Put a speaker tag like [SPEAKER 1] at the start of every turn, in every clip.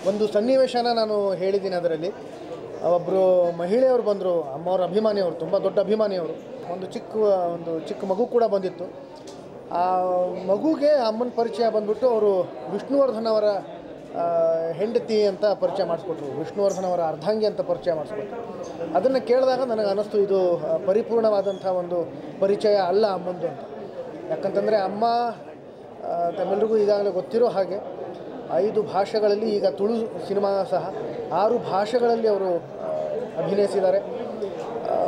[SPEAKER 1] ಒಂದು ಸನ್ನಿವೇಶನ ನಾನು ಹೇಳಿದ್ದೀನಿ ಅದರಲ್ಲಿ ಒಬ್ಬರು ಮಹಿಳೆಯವರು ಬಂದರು ಅಮ್ಮವ್ರ ಅಭಿಮಾನಿಯವರು ತುಂಬ ದೊಡ್ಡ ಅಭಿಮಾನಿಯವರು ಒಂದು ಚಿಕ್ಕ ಒಂದು ಚಿಕ್ಕ ಮಗು ಕೂಡ ಬಂದಿತ್ತು ಆ ಮಗುಗೆ ಅಮ್ಮನ ಪರಿಚಯ ಬಂದ್ಬಿಟ್ಟು ಅವರು ವಿಷ್ಣುವರ್ಧನ್ ಅವರ ಆ, ಹೆಂಡತಿ ಅಂತ ಪರಿಚಯ ಮಾಡಿಸ್ಕೊಟ್ರು ವಿಷ್ಣುವರ್ಧನ್ ಅವರ ಅರ್ಧಾಂಗಿ ಅಂತ ಪರಿಚಯ ಮಾಡಿಸ್ಕೊಟ್ರು ಅದನ್ನು ಕೇಳಿದಾಗ ನನಗೆ ಅನ್ನಿಸ್ತು ಇದು ಆ, ಪರಿಪೂರ್ಣವಾದಂಥ ಒಂದು ಪರಿಚಯ ಅಲ್ಲ ಅಮ್ಮಂದು ಅಂತ ಯಾಕಂತಂದರೆ ಅಮ್ಮ ಆ, ತಮ್ಮೆಲ್ಲರಿಗೂ ಈಗಾಗಲೇ ಗೊತ್ತಿರೋ ಹಾಗೆ ಐದು ಭಾಷೆಗಳಲ್ಲಿ ಈಗ ತುಳು ಸಿನಿಮಾ ಸಹ ಆರು ಭಾಷೆಗಳಲ್ಲಿ ಅವರು ಆ, ಅಭಿನಯಿಸಿದ್ದಾರೆ ಆ,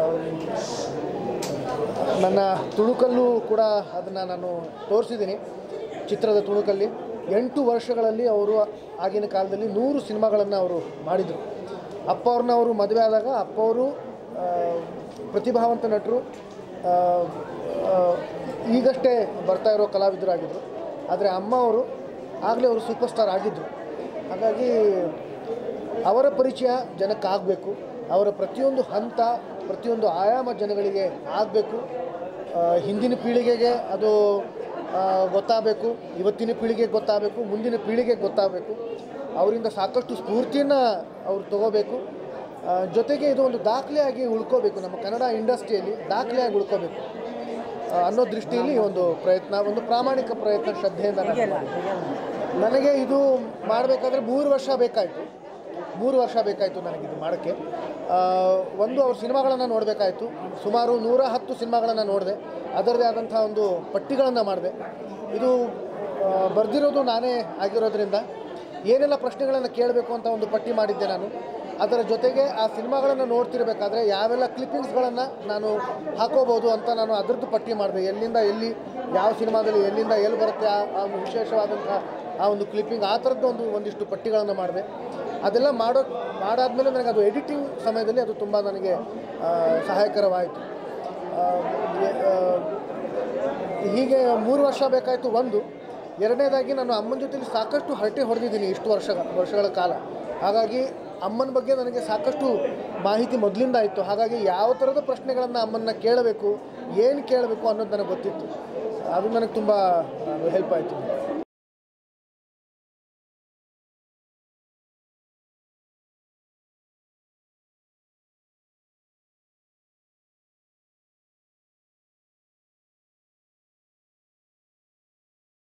[SPEAKER 1] ನನ್ನ ತುಣುಕಲ್ಲೂ ಕೂಡ ಅದನ್ನು ನಾನು ತೋರಿಸಿದ್ದೀನಿ ಚಿತ್ರದ ತುಣುಕಲ್ಲಿ ಎಂಟು ವರ್ಷಗಳಲ್ಲಿ ಅವರು ಆಗಿನ ಕಾಲದಲ್ಲಿ ನೂರು ಸಿನಿಮಾಗಳನ್ನು ಅವರು ಮಾಡಿದರು ಅಪ್ಪ ಅವ್ರನ್ನ ಅವರು ಮದುವೆ ಆದಾಗ ಅಪ್ಪ ಅವರು ಆ, ಪ್ರತಿಭಾವಂತ ನಟರು ಆ, ಆ, ಈಗಷ್ಟೇ ಬರ್ತಾ ಇರೋ ಕಲಾವಿದರಾಗಿದ್ದರು ಆದರೆ ಅಮ್ಮ ಅವರು ಆಗಲೇ ಅವರು ಸೂಪರ್ ಸ್ಟಾರ್ ಆಗಿದ್ದರು ಹಾಗಾಗಿ ಅವರ ಪರಿಚಯ ಜನಕ್ಕಾಗಬೇಕು ಅವರ ಪ್ರತಿಯೊಂದು ಹಂತ ಪ್ರತಿಯೊಂದು ಆಯಾಮ ಜನಗಳಿಗೆ ಆಗಬೇಕು ಹಿಂದಿನ ಪೀಳಿಗೆಗೆ ಅದು ಆ, ಗೊತ್ತಾಗಬೇಕು ಇವತ್ತಿನ ಪೀಳಿಗೆಗೆ ಗೊತ್ತಾಗಬೇಕು ಮುಂದಿನ ಪೀಳಿಗೆಗೆ ಗೊತ್ತಾಗಬೇಕು ಅವರಿಂದ ಸಾಕಷ್ಟು ಸ್ಫೂರ್ತಿಯನ್ನು ಅವ್ರು ತಗೋಬೇಕು ಆ, ಜೊತೆಗೆ ಇದು ಒಂದು ದಾಖಲೆಯಾಗಿ ಉಳ್ಕೋಬೇಕು ನಮ್ಮ ಕನ್ನಡ ಇಂಡಸ್ಟ್ರಿಯಲ್ಲಿ ದಾಖಲೆಯಾಗಿ ಉಳ್ಕೋಬೇಕು ಆ, ಅನ್ನೋ ದೃಷ್ಟಿಯಲ್ಲಿ ಈ ಒಂದು ಪ್ರಯತ್ನ ಒಂದು ಪ್ರಾಮಾಣಿಕ ಪ್ರಯತ್ನ ಶ್ರದ್ಧೆಯಿಂದ ನಾನು ಮಾಡಿದ್ದೀನಿ. ನನಗೆ ಇದು ಮಾಡಬೇಕಾದ್ರೆ ಮೂರು ವರ್ಷ ಬೇಕಾಯಿತು ಮೂರು ವರ್ಷ ಬೇಕಾಯಿತು ನನಗಿದು ಮಾಡೋಕ್ಕೆ ಆ, ಒಂದು ಅವ್ರ ಸಿನಿಮಾಗಳನ್ನು ನೋಡಬೇಕಾಯಿತು ಸುಮಾರು ನೂರ ಹತ್ತು ಸಿನಿಮಾಗಳನ್ನು ನೋಡಿದೆ ಅದರದೇ ಆದಂಥ ಒಂದು ಪಟ್ಟಿಗಳನ್ನು ಮಾಡಿದೆ ಇದು ಬರೆದಿರೋದು ನಾನೇ ಆಗಿರೋದ್ರಿಂದ ಏನೆಲ್ಲ ಪ್ರಶ್ನೆಗಳನ್ನು ಕೇಳಬೇಕು ಅಂತ ಒಂದು ಪಟ್ಟಿ ಮಾಡಿದ್ದೆ ನಾನು ಅದರ ಜೊತೆಗೆ ಆ ಸಿನಿಮಾಗಳನ್ನು ನೋಡ್ತಿರ್ಬೇಕಾದ್ರೆ ಯಾವೆಲ್ಲ ಕ್ಲಿಪ್ಪಿಂಗ್ಸ್ಗಳನ್ನು ನಾನು ಹಾಕೋಬೋದು ಅಂತ ನಾನು ಅದರದ್ದು ಪಟ್ಟಿ ಮಾಡಿದೆ ಎಲ್ಲಿಂದ ಎಲ್ಲಿ ಯಾವ ಸಿನಿಮಾದಲ್ಲಿ ಎಲ್ಲಿಂದ ಎಲ್ಲಿ ಬರುತ್ತೆ ಆ ಆ ಒಂದು ವಿಶೇಷವಾದಂಥ ಆ ಒಂದು ಕ್ಲಿಪ್ಪಿಂಗ್ ಆ ಥರದ್ದು ಒಂದು ಒಂದಿಷ್ಟು ಪಟ್ಟಿಗಳನ್ನು ಮಾಡಿದೆ ಅದೆಲ್ಲ ಮಾಡೋ ಮಾಡಾದ್ಮೇಲೆ ನನಗೆ ಅದು ಎಡಿಟಿಂಗ್ ಸಮಯದಲ್ಲಿ ಅದು ತುಂಬ ನನಗೆ ಆ, ಸಹಾಯಕರವಾಯಿತು ಆ, ಎ- ಆ, ಹೀಗೆ ಮೂರು ವರ್ಷ ಬೇಕಾಯಿತು ಒಂದು ಎರಡನೇದಾಗಿ ನಾನು ಅಮ್ಮನ ಜೊತೆಲಿ ಸಾಕಷ್ಟು ಹರಟೆ ಹೊಡೆದಿದ್ದೀನಿ ಇಷ್ಟು ವರ್ಷ ವರ್ಷಗಳ ಕಾಲ ಹಾಗಾಗಿ ಅಮ್ಮನ ಬಗ್ಗೆ ನನಗೆ ಸಾಕಷ್ಟು ಮಾಹಿತಿ ಮೊದಲಿಂದ ಇತ್ತು ಹಾಗಾಗಿ ಯಾವ ಥರದ ಪ್ರಶ್ನೆಗಳನ್ನು ಅಮ್ಮನ್ನ ಕೇಳಬೇಕು ಏನು ಕೇಳಬೇಕು ಅನ್ನೋದು ನನಗೆ ಗೊತ್ತಿತ್ತು ಅದು ನನಗೆ ತುಂಬ ಹೆಲ್ಪ್ ಆಯಿತು